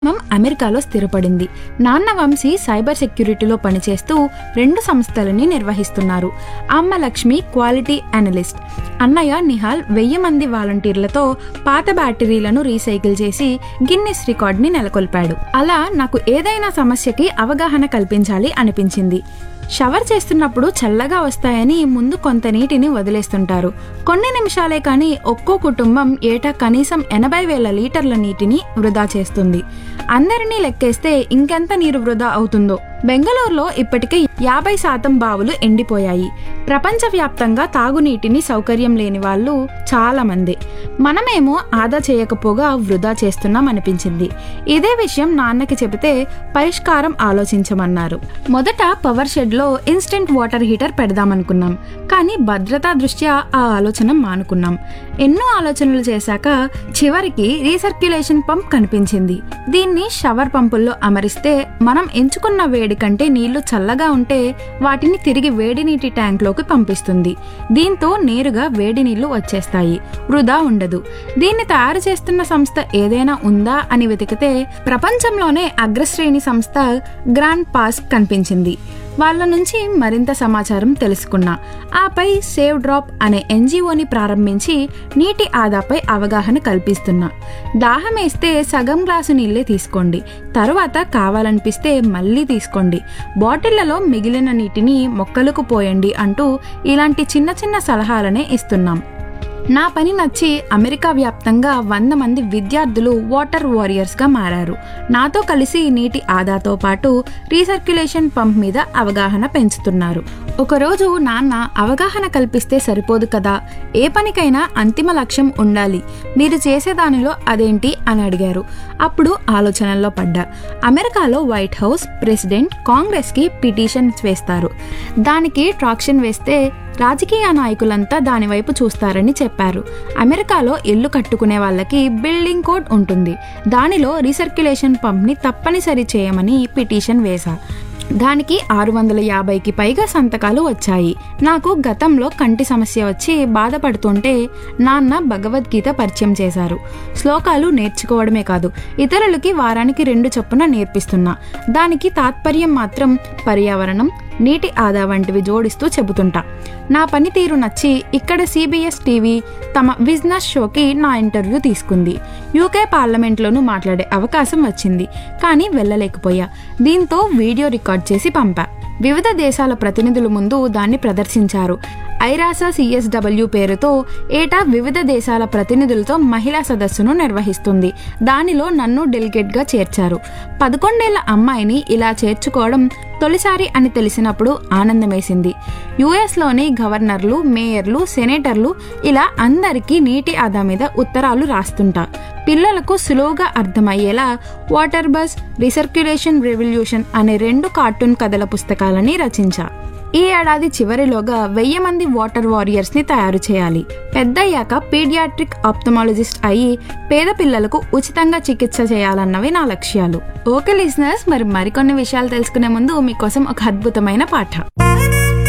కుటుంబం అమెరికాలో స్థిరపడింది నాన్న వంశీ సైబర్ సెక్యూరిటీలో పనిచేస్తూ రెండు సంస్థలని నిర్వహిస్తున్నారు అమ్మ లక్ష్మి క్వాలిటీ అనలిస్ట్ అన్నయ్య నిహాల్ వెయ్యి మంది వాలంటీర్లతో పాత బ్యాటరీలను రీసైకిల్ చేసి గిన్నిస్ రికార్డ్ని నెలకొల్పాడు అలా నాకు ఏదైనా సమస్యకి అవగాహన కల్పించాలి అనిపించింది షవర్ చేస్తున్నప్పుడు చల్లగా వస్తాయని ముందు కొంత నీటిని వదిలేస్తుంటారు కొన్ని నిమిషాలే కానీ ఒక్కో కుటుంబం ఏటా కనీసం ఎనభై వేల లీటర్ల నీటిని వృధా చేస్తుంది అందరినీ లెక్కేస్తే ఇంకెంత నీరు వృధా అవుతుందో బెంగళూరులో ఇప్పటికే యాభై శాతం బావులు ఎండిపోయాయి ప్రపంచవ్యాప్తంగా తాగునీటిని సౌకర్యం లేని వాళ్ళు చాలా మంది మనమేమో ఆదా చేయకపోగా వృధా చేస్తున్నాం అనిపించింది ఇదే విషయం నాన్నకి చెబితే పరిష్కారం ఆలోచించమన్నారు మొదట పవర్ షెడ్ లో ఇన్స్టెంట్ వాటర్ హీటర్ పెడదామనుకున్నాం కానీ భద్రతా దృష్ట్యా ఆ ఆలోచన మానుకున్నాం ఎన్నో ఆలోచనలు చేశాక చివరికి రీసర్క్యులేషన్ పంప్ కనిపించింది దీన్ని షవర్ పంపుల్లో అమరిస్తే మనం ఎంచుకున్న వేడి కంటే నీళ్లు చల్లగా ఉంటే వాటిని తిరిగి వేడి నీటి ట్యాంక్లోకి పంపిస్తుంది దీంతో నేరుగా వేడి నీళ్లు వచ్చేస్తాయి వృధా ఉండదు దీన్ని తయారు చేస్తున్న సంస్థ ఏదైనా ఉందా అని వెతికితే ప్రపంచంలోనే అగ్రశ్రేణి సంస్థ గ్రాండ్ పాస్ కనిపించింది వాళ్ళ నుంచి మరింత సమాచారం తెలుసుకున్నా ఆపై సేవ్ డ్రాప్ అనే ఎన్జిఓని ప్రారంభించి నీటి ఆదాపై అవగాహన కల్పిస్తున్నా దాహమేస్తే సగం గ్లాసు నీళ్ళే తీసుకోండి తరువాత కావాలనిపిస్తే మళ్ళీ తీసుకోండి బాటిళ్లలో మిగిలిన నీటిని మొక్కలకు పోయండి అంటూ ఇలాంటి చిన్న చిన్న సలహాలనే ఇస్తున్నాం నా పని నచ్చి అమెరికా వ్యాప్తంగా వంద మంది విద్యార్థులు వాటర్ వారియర్స్గా మారారు నాతో కలిసి నీటి ఆదాతో పాటు రీసర్క్యులేషన్ పంప్ మీద అవగాహన పెంచుతున్నారు ఒకరోజు నాన్న అవగాహన కల్పిస్తే సరిపోదు కదా ఏ పనికైనా అంతిమ లక్ష్యం ఉండాలి మీరు చేసేదానిలో అదేంటి అని అడిగారు అప్పుడు ఆలోచనల్లో పడ్డా అమెరికాలో వైట్ హౌస్ ప్రెసిడెంట్ కాంగ్రెస్కి పిటిషన్స్ వేస్తారు దానికి ట్రాక్షన్ వేస్తే రాజకీయ నాయకులంతా దానివైపు చూస్తారని చెప్పారు అమెరికాలో ఇల్లు కట్టుకునే వాళ్ళకి బిల్డింగ్ కోడ్ ఉంటుంది దానిలో రీసర్క్యులేషన్ పంప్ని తప్పనిసరి చేయమని పిటిషన్ వేశా దానికి ఆరు వందల యాభైకి పైగా సంతకాలు వచ్చాయి నాకు గతంలో కంటి సమస్య వచ్చి బాధపడుతుంటే నాన్న భగవద్గీత పరిచయం చేశారు శ్లోకాలు నేర్చుకోవడమే కాదు ఇతరులకి వారానికి రెండు చొప్పున నేర్పిస్తున్నా దానికి తాత్పర్యం మాత్రం పర్యావరణం నీటి ఆదా వంటివి జోడిస్తూ చెబుతుంటా నా పనితీరు నచ్చి ఇక్కడ సిబిఎస్ టీవీ తమ బిజినెస్ షోకి నా ఇంటర్వ్యూ తీసుకుంది యూకే పార్లమెంట్లోనూ మాట్లాడే అవకాశం వచ్చింది కానీ వెళ్ళలేకపోయా దీంతో వీడియో రికార్డ్ చేసి పంపా వివిధ దేశాల ప్రతినిధుల ముందు దాన్ని ప్రదర్శించారు ఐరాసా సిఎస్డబ్ల్యూ పేరుతో ఏటా వివిధ దేశాల ప్రతినిధులతో మహిళా సదస్సును నిర్వహిస్తుంది దానిలో నన్ను డెలిగేట్గా చేర్చారు పదకొండేళ్ల అమ్మాయిని ఇలా చేర్చుకోవడం తొలిసారి అని తెలిసినప్పుడు ఆనందమేసింది యుఎస్లోని గవర్నర్లు మేయర్లు సెనేటర్లు ఇలా అందరికీ నీటి ఆదా మీద ఉత్తరాలు రాస్తుంటా పిల్లలకు సులువుగా అర్థమయ్యేలా వాటర్ బస్ రీసర్క్యులేషన్ రెవల్యూషన్ అనే రెండు కార్టూన్ కథల పుస్తకాలని రచించా ఈ ఏడాది చివరిలోగా వెయ్యి మంది వాటర్ వారియర్స్ ని తయారు చేయాలి పెద్దయ్యాక పీడియాట్రిక్ ఆప్థమాలజిస్ట్ అయి పేద పిల్లలకు ఉచితంగా చికిత్స చేయాలన్నవి నా లక్ష్యాలు ఓకే లిజనర్స్ మరి మరికొన్ని విషయాలు తెలుసుకునే ముందు మీకోసం ఒక అద్భుతమైన పాఠ